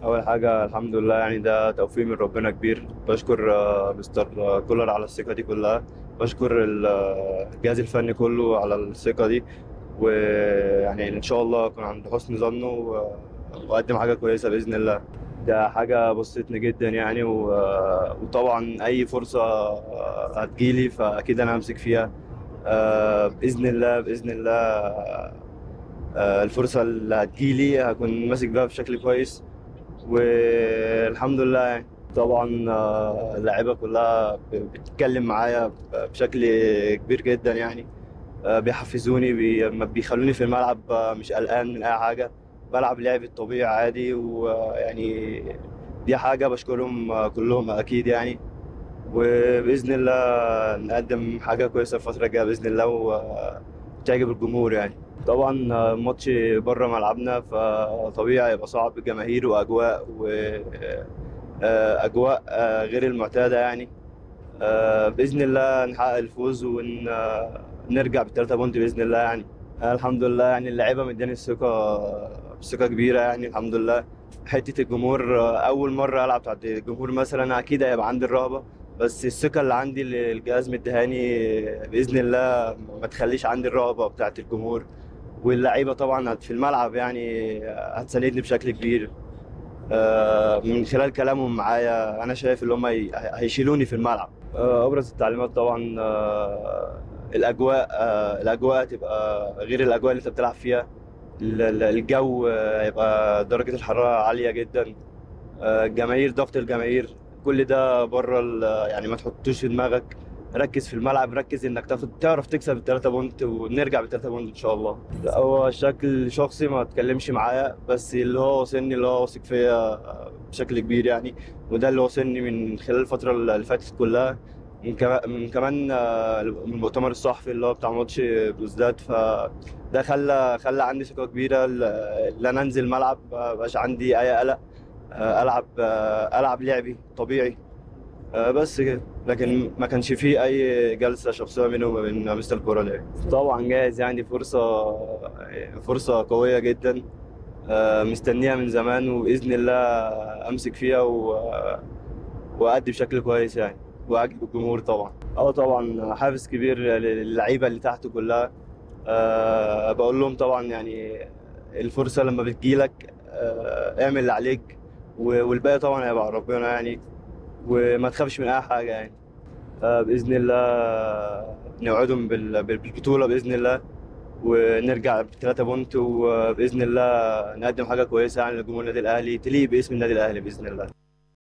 اول حاجه الحمد لله يعني ده توفيق من ربنا كبير بشكر آه، مستر آه، كولر على الثقه دي كلها بشكر ال- آه، الجهاز الفني كله على الثقه دي ويعني ان شاء الله اكون عند حسن ظنه و- واقدم حاجه كويسه باذن الله ده حاجه بسطتني جدا يعني و- آه، وطبعا اي فرصه آه، هتجيلي فاكيد انا همسك فيها آه، باذن الله باذن الله آه، الفرصه اللي هتجيلي هكون ماسك بيها بشكل كويس والحمد لله يعني طبعا آه، اللعيبه كلها ب- بتتكلم معايا بشكل كبير جدا يعني آه، بيحفزوني بي- ما بيخلوني في الملعب آه، مش قلقان من اي حاجه بلعب لعبي الطبيعي عادي ويعني دي حاجه بشكرهم آه، كلهم اكيد يعني وباذن الله نقدم حاجه كويسه الفتره الجايه باذن الله وتعجب الجمهور يعني طبعا آه، ماتش بره ملعبنا فطبيعي يبقى صعب جماهير واجواء واجواء غير المعتاده يعني آه، باذن الله نحقق الفوز ونرجع بالثلاثه بونت باذن الله يعني آه، الحمد لله يعني اللعيبه مداني الثقه ثقه كبيره يعني الحمد لله حته الجمهور آه، اول مره العب تحت الجمهور مثلا اكيد هيبقى عندي الرهبه بس الثقه اللي عندي اللي الجهاز مديهاني باذن الله ما تخليش عندي الرهبه بتاعت الجمهور واللعيبه طبعا في الملعب يعني هتساندني بشكل كبير آه، من خلال كلامهم معايا انا شايف ان هم هي- هيشيلوني في الملعب آه، ابرز التعليمات طبعا آه، الاجواء آه، الاجواء تبقى غير الاجواء اللي انت بتلعب فيها ال- ال- الجو آه، هيبقى درجه الحراره عاليه جدا آه، الجماهير ضغط الجماهير كل ده بره ال- يعني ما تحطوش في دماغك ركز في الملعب ركز انك تاخد تعرف تكسب الثلاثة بونت ونرجع بالثلاثة بونت ان شاء الله لا، هو شكل شخصي ما اتكلمش معايا بس اللي هو واصلني اللي هو واثق فيا بشكل كبير يعني وده اللي واصلني من خلال الفترة اللي فاتت كلها من كمان من كمان آه، من المؤتمر الصحفي اللي هو بتاع ماتش بلوزداد فده خلى خلى عندي ثقة كبيرة اللي انا انزل ملعب ما بقاش عندي اي قلق آه، العب آه، العب لعبي طبيعي آه، بس كده لكن ما كانش فيه اي جلسه شخصيه بيني وبين مستر كورة يعني طبعا جاهز يعني فرصه فرصه قويه جدا آه، مستنيها من زمان وباذن الله امسك فيها و... وادي بشكل كويس يعني واعجب الجمهور طبعا اه طبعا حافز كبير للعيبه اللي تحت كلها أه بقول لهم طبعا يعني الفرصه لما بتجيلك أه اعمل اللي عليك و- والباقي طبعا هيبقى على ربنا يعني وما تخافش من اي حاجه يعني آه، باذن الله نوعدهم بال- بالبطوله باذن الله ونرجع بثلاثة بونت وباذن الله نقدم حاجه كويسه يعني لجمهور النادي الاهلي تليق باسم النادي الاهلي باذن الله